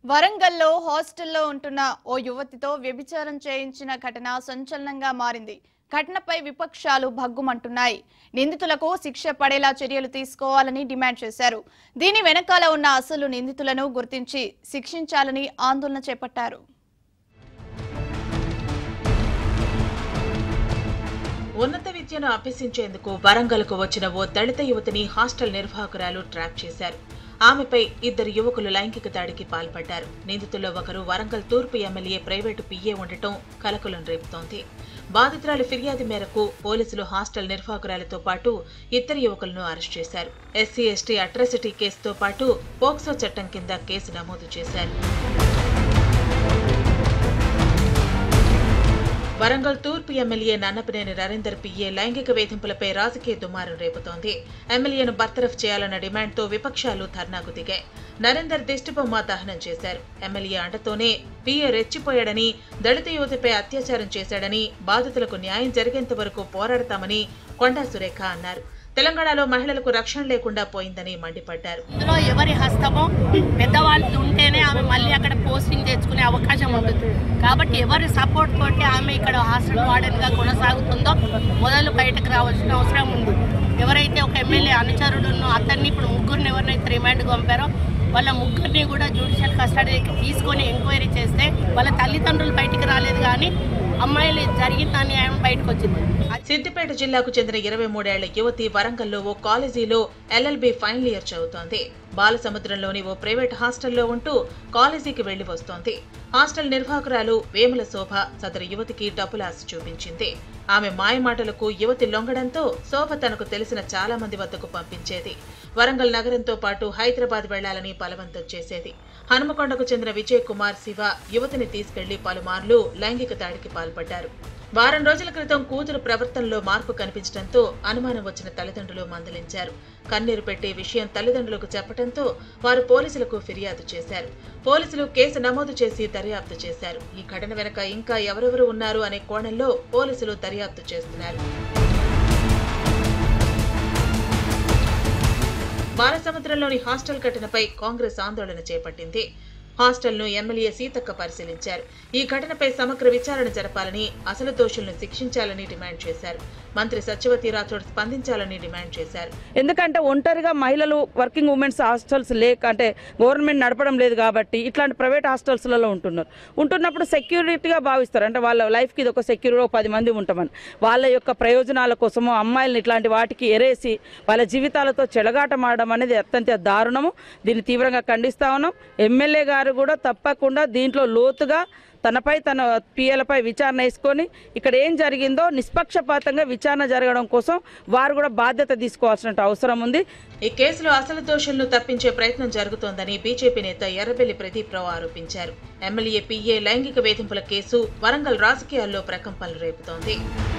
వరంగల్లో హాస్టల్లో ఉంటున్న ఓ యువతితో వ్యభిచారం చేయించిన ఘటన సంచలనంగా మారింది ఘటనపై విపక్షాలు భగ్గుమంటున్నాయి నిందితులకు శిక్ష పడేలా చర్యలు తీసుకోవాలని డిమాండ్ చేశారు దీని వెనకాల ఉన్న అసలు నిందితులను గుర్తించి శిక్షించాలని ఆందోళన చేపట్టారు ఉన్నత విద్యను అభ్యసించేందుకు వరంగల్కు వచ్చిన ఓ దళిత యువతిని హాస్టల్ నిర్వాహకురాలు ట్రాప్ చేశారు ఆమెపై ఇద్దరు యువకులు లైంగిక దాడికి పాల్పడ్డారు నిందితుల్లో ఒకరు వరంగల్ తూర్పు ఎమ్మెల్యే ప్రైవేటు పిఏ ఉండటం కలకలం రేపుతోంది బాధితురాలి ఫిర్యాదు మేరకు పోలీసులు హాస్టల్ నిర్వాహకురాలతో పాటు ఇద్దరు యువకులను అరెస్ట్ చేశారు ఎస్సీ ఎస్టీ అట్రాసిటీ కేసుతో పాటు పోక్సో చట్టం కింద కేసు నమోదు చేశారు వరంగల్ తూర్పు ఎమ్మెల్యే నన్నపనేని నరేందర్ పిఏ లైంగిక వేధింపులపై రాజకీయ దుమారం రేపుతోంది ఎమ్మెల్యేను బర్తరఫ్ చేయాలన్న డిమాండ్తో విపక్షాలు ధర్నాకు దిగాయి నరేందర్ దిష్టిబొమ్మ దహనం చేశారు ఎమ్మెల్యే అండతోనే పిఏ రెచ్చిపోయాడని దళిత యువతిపై అత్యాచారం చేశాడని బాధితులకు న్యాయం జరిగేంత వరకు పోరాడతామని కొండా సురేఖ అన్నారు తెలంగాణలో మహిళలకు రక్షణ లేకుండా పోయిందని మండిపడ్డారు ఇందులో ఎవరి హస్తమో పెద్దవాళ్ళు ఉంటేనే ఆమె మళ్ళీ అక్కడ పోస్టింగ్ తెచ్చుకునే అవకాశం ఉంటుంది కాబట్టి ఎవరి సపోర్ట్ తోటి ఆమె ఇక్కడ హాస్టల్ వార్డెన్గా కొనసాగుతుందో మొదలు బయటకు రావాల్సిన అవసరం ఉంది ఎవరైతే ఒక ఎమ్మెల్యే అనుచరుడున్నో అతన్ని ఇప్పుడు ముగ్గురిని ఎవరినైతే రిమాండ్కి పంపారో వాళ్ళ ముగ్గురిని కూడా జ్యుడిషియల్ కస్టడీకి తీసుకొని ఎంక్వైరీ చేస్తే వాళ్ళ తల్లిదండ్రులు బయటికి రాలేదు కానీ అమ్మాయిలు జరిగిన న్యాయం బయటకు వచ్చింది సిద్దిపేట జిల్లాకు చెందిన ఇరవై మూడేళ్ల యువతి వరంగల్లో ఓ కాలేజీలో ఎల్ఎల్బి ఫైనల్ ఇయర్ చదువుతోంది బాలసముద్రంలోని ఓ ప్రైవేట్ హాస్టల్లో ఉంటూ కాలేజీకి వెళ్లి వస్తోంది హాస్టల్ నిర్వాహకురాలు వేముల శోభ సదరు యువతికి డబ్బులాశ చూపించింది ఆమె మాయమాటలకు యువతి లొంగడంతో శోభ తనకు తెలిసిన చాలా మంది వద్దకు పంపించేది వరంగల్ నగరంతో పాటు హైదరాబాద్ వెళ్లాలని బలవంతం చేసేది హనుమకొండకు చెందిన విజయ్ కుమార్ శివ యువతిని తీసుకెళ్లి పలుమార్లు లైంగిక దాడికి పాల్పడ్డారు వారం రోజుల క్రితం కూతురు ప్రవర్తనలో మార్పు కనిపించడంతో అనుమానం వచ్చిన తల్లిదండ్రులు మందలించారు కన్నీరు పెట్టే విషయం తల్లిదండ్రులకు చెప్పడంతో వారు పోలీసులకు ఫిర్యాదు చేశారు పోలీసులు కేసు నమోదు చేసి దర్యాప్తు చేశారు ఈ ఘటన వెనుక ఇంకా ఎవరెవరు ఉన్నారు అనే కోణంలో పోలీసులు దర్యాప్తు చేస్తున్నారు బాలసముద్రంలోని హాస్టల్ ఘటనపై కాంగ్రెస్ ఆందోళన చేపట్టింది హాస్టల్ను ఎమ్మెల్యే సీతక్క పరిశీలించారు ఈ ఘటనపై సమగ్ర విచారణ జరపాలని అసలు దోషులను శిక్షించాలని డిమాండ్ చేశారు మంత్రి సత్యవతి రాథోడ్ స్పందించాలని డిమాండ్ చేశారు ఎందుకంటే ఒంటరిగా మహిళలు వర్కింగ్ ఉమెన్స్ హాస్టల్స్ లేక అంటే గవర్నమెంట్ నడపడం లేదు కాబట్టి ఇట్లాంటి ప్రైవేట్ హాస్టల్స్లలో ఉంటున్నారు ఉంటున్నప్పుడు సెక్యూరిటీగా భావిస్తారు అంటే వాళ్ళ లైఫ్కి ఇది ఒక సెక్యూరిటీ ఒక పది మంది ఉంటామని వాళ్ళ యొక్క ప్రయోజనాల కోసము అమ్మాయిలను ఇట్లాంటి వాటికి ఎరేసి వాళ్ళ జీవితాలతో చెలగాటమాడడం అనేది అత్యంత దారుణము దీన్ని తీవ్రంగా ఖండిస్తా ఉన్నాం ఎమ్మెల్యే గారు కూడా తప్పకుండా దీంట్లో లోతుగా తనపై తన పిఎలపై విచారణ వేసుకొని ఇక్కడ ఏం జరిగిందో నిష్పక్షపాతంగా విచారణ జరగడం కోసం వారు కూడా బాధ్యత తీసుకోవాల్సిన అవసరం ఉంది ఈ కేసులో అసలు దోషులను తప్పించే ప్రయత్నం జరుగుతోందని బీజేపీ నేత ఎర్రబెల్లి ప్రదీప్ రావు ఆరోపించారు ఎమ్మెల్యే పిఏ లైంగిక వేధింపుల కేసు వరంగల్ రాజకీయాల్లో ప్రకంపనలు రేపుతోంది